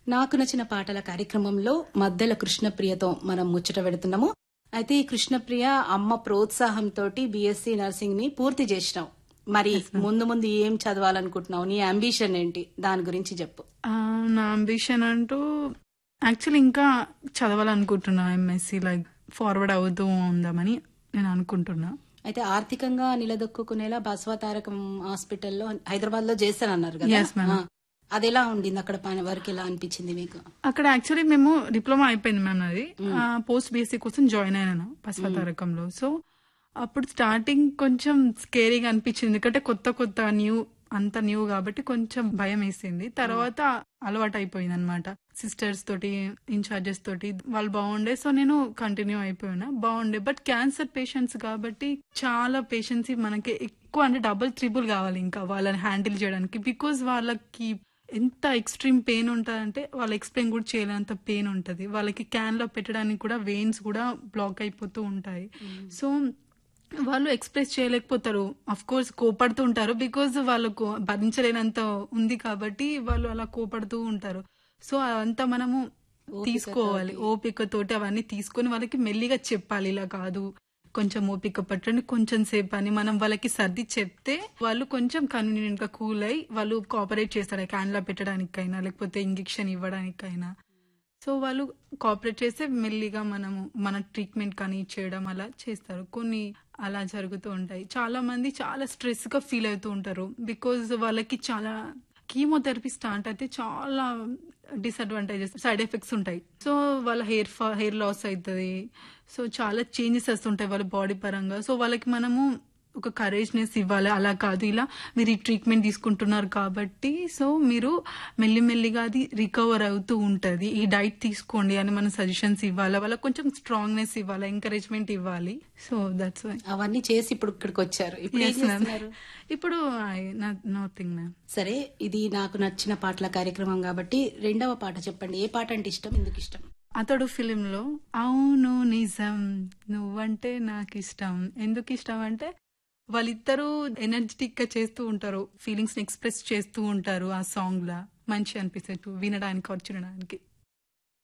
నాకు నచ్చిన పాటల కార్యక్రమంలో మద్దెల కృష్ణప్రియతో మనం ముచ్చట పెడుతున్నాము అయితే ఈ కృష్ణప్రియ అమ్మ ప్రోత్సాహంతో బీఎస్సీ నర్సింగ్ ని పూర్తి చేసినావు మరి ముందు ముందు ఏం చదవాలనుకుంటున్నావు నీ అంబిషన్ ఏంటి దాని గురించి చెప్పు ఆ, నా అంబిషన్ అంటూ యాక్చువల్లీ ఇంకా చదవాలనుకుంటున్నా ఎంఎస్సి లైక్ ఫార్వర్డ్ అవుతూ ఉందామని నేను అనుకుంటున్నా అయితే ఆర్థికంగా నిలదొక్కునేలా బసవతారకం హాస్పిటల్లో హైదరాబాద్ లో చేస్తానన్నారు కదా Yes, ma'am. ఆ, అది ఎలా ఉండింది అక్కడ పని వరకు ఎలా అనిపించింది మీకు అక్కడ యాక్చువల్లీ మేము డిప్లొమా అయిపోయింది మ్యామ్ నాది పోస్ట్ బీఎస్సీ కోసం జాయిన్ అయినాను పశ్వతారకంలో సో అప్పుడు స్టార్టింగ్ కొంచెం స్కేరీగా అనిపించింది ఎందుకంటే కొత్త కొత్త న్యూ అంత న్యూ కాబట్టి కొంచెం భయం వేసింది తర్వాత అలవాటు అయిపోయింది అనమాట సిస్టర్స్ తోటి ఇన్ఛార్జెస్ తోటి వాళ్ళు బాగుండే సో నేను కంటిన్యూ అయిపోయినా బాగుండే బట్ క్యాన్సర్ పేషెంట్స్ కాబట్టి చాలా పేషెంట్స్ మనకి ఎక్కువ అంటే డబుల్ త్రిబుల్ కావాలి ఇంకా వాళ్ళని హ్యాండిల్ చేయడానికి బికాజ్ వాళ్ళకి ఎంత ఎక్స్ట్రీమ్ పెయిన్ ఉంటుందంటే వాళ్ళు ఎక్స్ప్లెయిన్ కూడా చేయలేనంత పెయిన్ ఉంటుంది వాళ్ళకి క్యాన్ లో పెట్టడానికి కూడా వెయిన్స్ కూడా బ్లాక్ అయిపోతూ ఉంటాయి సో వాళ్ళు ఎక్స్ప్రెస్ చేయలేకపోతారు అఫ్ కోర్స్ కోపడుతూ ఉంటారు బికాజ్ వాళ్ళకు భరించలేనంత ఉంది కాబట్టి వాళ్ళు అలా కోపడుతూ ఉంటారు సో అదంతా మనము తీసుకోవాలి ఓపికతోటి అవన్నీ తీసుకొని వాళ్ళకి మెల్లిగా చెప్పాలి ఇలా కాదు కొంచెం ఓపిక పట్టండి కొంచెం సేపు అని మనం వాళ్ళకి సర్ది చెప్తే వాళ్ళు కొంచెం కన్వీనియంట్ గా కూల్ అయి వాళ్ళు కోఆపరేట్ చేస్తారు క్యాన్లా పెట్టడానికైనా లేకపోతే ఇంజెక్షన్ ఇవ్వడానికైనా సో వాళ్ళు కోఆపరేట్ చేస్తే మెల్లిగా మనము మన ట్రీట్మెంట్ కానీ చేయడం అలా చేస్తారు కొన్ని అలా జరుగుతూ ఉంటాయి చాలా మంది చాలా స్ట్రెస్ గా ఫీల్ అవుతూ ఉంటారు బికాజ్ వాళ్ళకి చాలా కీమోథెరపీ స్టార్ట్ అయితే చాలా డిసడ్వాంటేజెస్ సైడ్ ఎఫెక్ట్స్ ఉంటాయి సో వాళ్ళ హెయిర్ హెయిర్ లాస్ అవుతుంది సో చాలా చేంజెస్ వస్తుంటాయి వాళ్ళ బాడీ పరంగా సో వాళ్ళకి మనము ఒక కరేజ్నెస్ ఇవ్వాలి అలా కాదు ఇలా మీరు ఈ ట్రీట్మెంట్ తీసుకుంటున్నారు కాబట్టి సో మీరు మెల్లిమెల్లిగా అది రికవర్ అవుతూ ఉంటది ఈ డైట్ తీసుకోండి అని మనం సజెషన్స్ ఇవ్వాలి వాళ్ళకి కొంచెం స్ట్రాంగ్నెస్ ఇవ్వాలి ఎంకరేజ్మెంట్ ఇవ్వాలి సో దట్స్ వై అవన్నీ చేసి ఇప్పుడు ఇక్కడికి వచ్చారు ఇప్పుడు ఏం చేస్తున్నారు ఇప్పుడు నథింగ్ మ్యామ్ సరే ఇది నాకు నచ్చిన పాటల కార్యక్రమం కాబట్టి రెండవ పాట చెప్పండి ఏ పాట అంటే ఇష్టం ఎందుకు ఇష్టం అతడు ఫిలిం లో అవును నిజం నువ్వంటే నాకు ఇష్టం ఎందుకు ఇష్టం అంటే వాళ్ళిద్దరూ ఎనర్జెటిక్ గా చేస్తూ ఉంటారు ఫీలింగ్స్ ని ఎక్స్ప్రెస్ చేస్తూ ఉంటారు ఆ సాంగ్ లా మంచి అనిపిస్తుంది వినడానికి or చూడడానికి